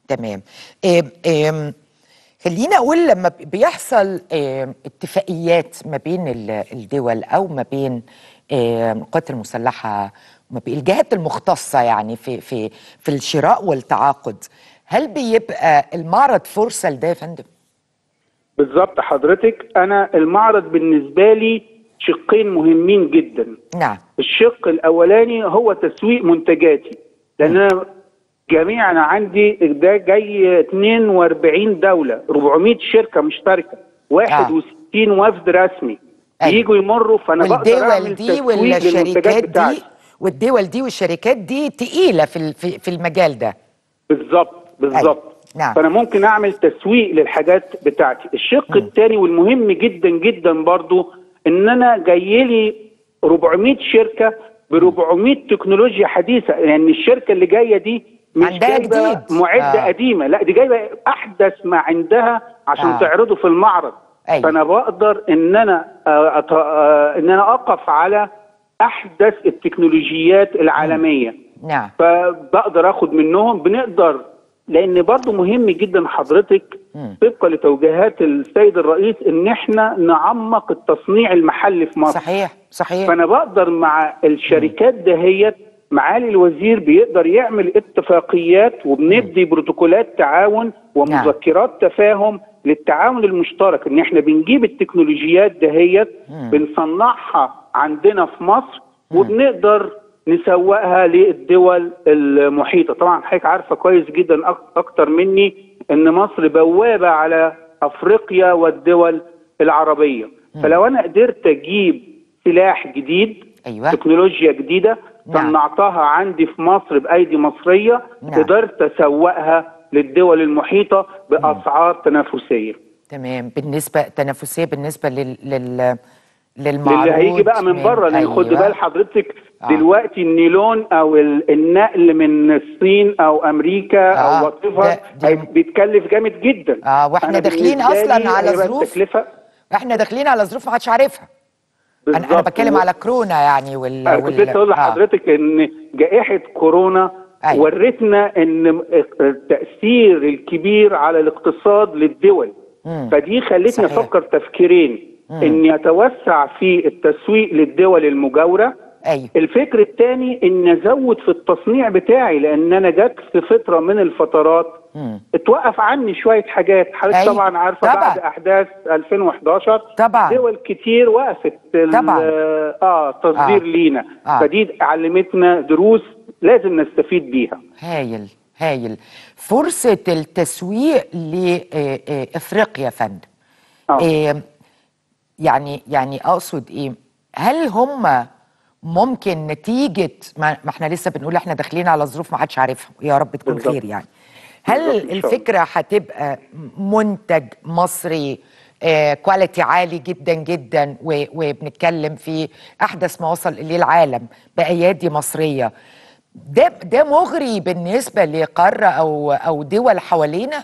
تمام آم، آم، خليني اقول لما بيحصل آم، اتفاقيات ما بين ال- الدول او ما بين آم، القوات المسلحه وما بين الجهات المختصه يعني في في في الشراء والتعاقد هل بيبقى المعرض فرصه لده يا فندم؟ بالظبط حضرتك انا المعرض بالنسبه لي شقين مهمين جدا نعم الشق الاولاني هو تسويق منتجاتي لان انا جميعا عندي ده جاي 42 دوله 400 شركه مشتركه 61 وفد رسمي أيوة. يجوا يمروا فانا بقدر والدول اعمل دي تسويق والشركات للمنتجات دي بتاعتي والدول دي والشركات دي تقيله في ال- في في المجال ده بالظبط بالظبط نعم. فانا ممكن اعمل تسويق للحاجات بتاعتي الشق الثاني والمهم جدا جدا برضو ان انا جاي لي 400 شركه ب 400 تكنولوجيا حديثه يعني الشركه اللي جايه دي مش عندها جايبه جديد. معده آه. قديمه لا دي جايبه احدث ما عندها عشان آه. تعرضه في المعرض أيوة. فانا بقدر ان انا آه، أط- آه، ان انا اقف على احدث التكنولوجيات العالميه نعم فبقدر اخد منهم بنقدر لان برضو مهم جدا حضرتك طبقا لتوجيهات السيد الرئيس ان احنا نعمق التصنيع المحلي في مصر صحيح صحيح فانا بقدر مع الشركات دهيت معالي الوزير بيقدر يعمل اتفاقيات وبنبدي بروتوكولات تعاون ومذكرات تفاهم للتعاون المشترك ان احنا بنجيب التكنولوجيات دهيت بنصنعها عندنا في مصر وبنقدر نسوقها للدول المحيطه طبعا حضرتك عارفه كويس جدا أك- اكتر مني ان مصر بوابه على افريقيا والدول العربيه فلو انا قدرت اجيب سلاح جديد أيوة. تكنولوجيا جديده نعم. صنعتها عندي في مصر بايدي مصريه نعم. قدرت اسوقها للدول المحيطه باسعار تنافسيه تمام بالنسبه تنافسيه بالنسبه لل لل للمعروض اللي هيجي بقى من بره لان خد أيوة. بال حضرتك آه. دلوقتي النيلون او ال- النقل من الصين او امريكا آه. او وات ده- دي- بيتكلف جامد جدا اه واحنا أنا داخلين بالنسبة اصلا لي على هيبقى ظروف التكلفه احنا داخلين على ظروف ما حدش عارفها انا انا بالظبط. بتكلم على كورونا يعني وال أنا كنت لسه اقول آه. لحضرتك ان جائحه كورونا أيوة. ورتنا ان التاثير الكبير على الاقتصاد للدول مم. فدي خلتني صحيح. افكر تفكيرين ان يتوسع في التسويق للدول المجاوره ايوه الفكر الثاني ان ازود في التصنيع بتاعي لان انا جت في فتره من الفترات مم. اتوقف عني شويه حاجات حضرتك أيوة. طبعا عارفه طبعا. بعد احداث 2011 طبعا. دول كتير وقفت ال- طبعا. اه تصدير آه. لينا آه. فدي علمتنا دروس لازم نستفيد بيها هايل هايل فرصه التسويق لافريقيا يا فندم آه. آه، يعني يعني اقصد ايه هل هم ممكن نتيجه ما, ما احنا لسه بنقول احنا داخلين على ظروف ما حدش عارفها يا رب تكون بالظبط. خير يعني هل بالظبط إن شاء الله. الفكره هتبقى منتج مصري آه كواليتي عالي جدا جدا و- وبنتكلم في احدث ما وصل اليه العالم بايادي مصريه ده ده مغري بالنسبه لقاره او او دول حوالينا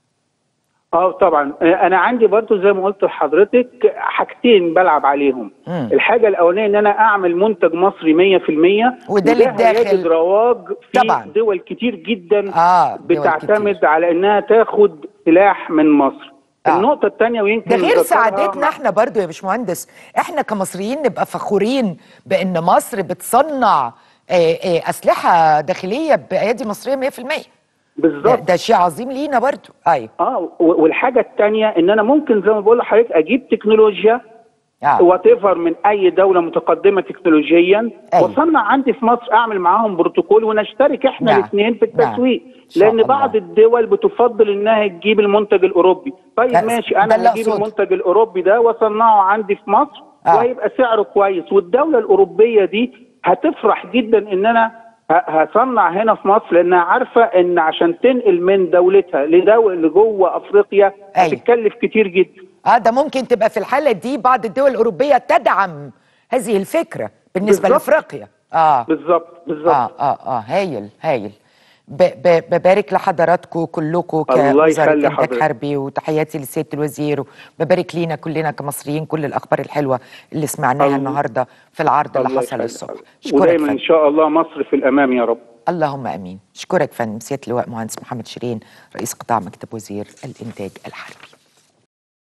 اه طبعا آه، انا عندي برضو زي ما قلت لحضرتك حاجتين بلعب عليهم مم. الحاجه الاولانيه ان انا اعمل منتج مصري 100% وده اللي هيجد داخل- رواج في طبعا. دول كتير جدا آه، دول بتعتمد كتير. على انها تاخد سلاح من مصر آه. النقطه الثانيه ويمكن ده غير ذكرها سعادتنا مع- احنا برضو يا باشمهندس احنا كمصريين نبقى فخورين بان مصر بتصنع آه، آه، اسلحه داخليه بايادي مصريه 100% ده, بالظبط ده شيء عظيم لينا برضو ايوه اه و- والحاجه الثانيه ان انا ممكن زي ما بقول لحضرتك اجيب تكنولوجيا اه وات من اي دوله متقدمه تكنولوجيا أيوة. واصنع عندي في مصر اعمل معاهم بروتوكول ونشترك احنا نعم. الاثنين في نعم. التسويق إن شاء لان الله. بعض الدول بتفضل انها تجيب المنتج الاوروبي طيب لا، ماشي ده اللي انا هجيب أقصده. المنتج الاوروبي ده واصنعه عندي في مصر آه. وهيبقى سعره كويس والدوله الاوروبيه دي هتفرح جدا ان انا ه- هصنع هنا في مصر لانها عارفه ان عشان تنقل من دولتها لدول لجوه افريقيا أيوة. هتتكلف كتير جدا اه ده ممكن تبقى في الحاله دي بعض الدول الاوروبيه تدعم هذه الفكره بالنسبه بالظبط. لافريقيا اه بالظبط بالظبط اه اه اه هايل هايل ب ب ببارك لحضراتكم كلكم الله كوزاره يخلي انتاج حضرتك. حربي وتحياتي لسياده الوزير وببارك لينا كلنا كمصريين كل الاخبار الحلوه اللي سمعناها الله- النهارده في العرض اللي الله حصل يخلي الصبح حضرتك. اشكرك ودايما فندم. ان شاء الله مصر في الامام يا رب اللهم امين اشكرك فندم سياده اللواء مهندس محمد شيرين رئيس قطاع مكتب وزير الانتاج الحربي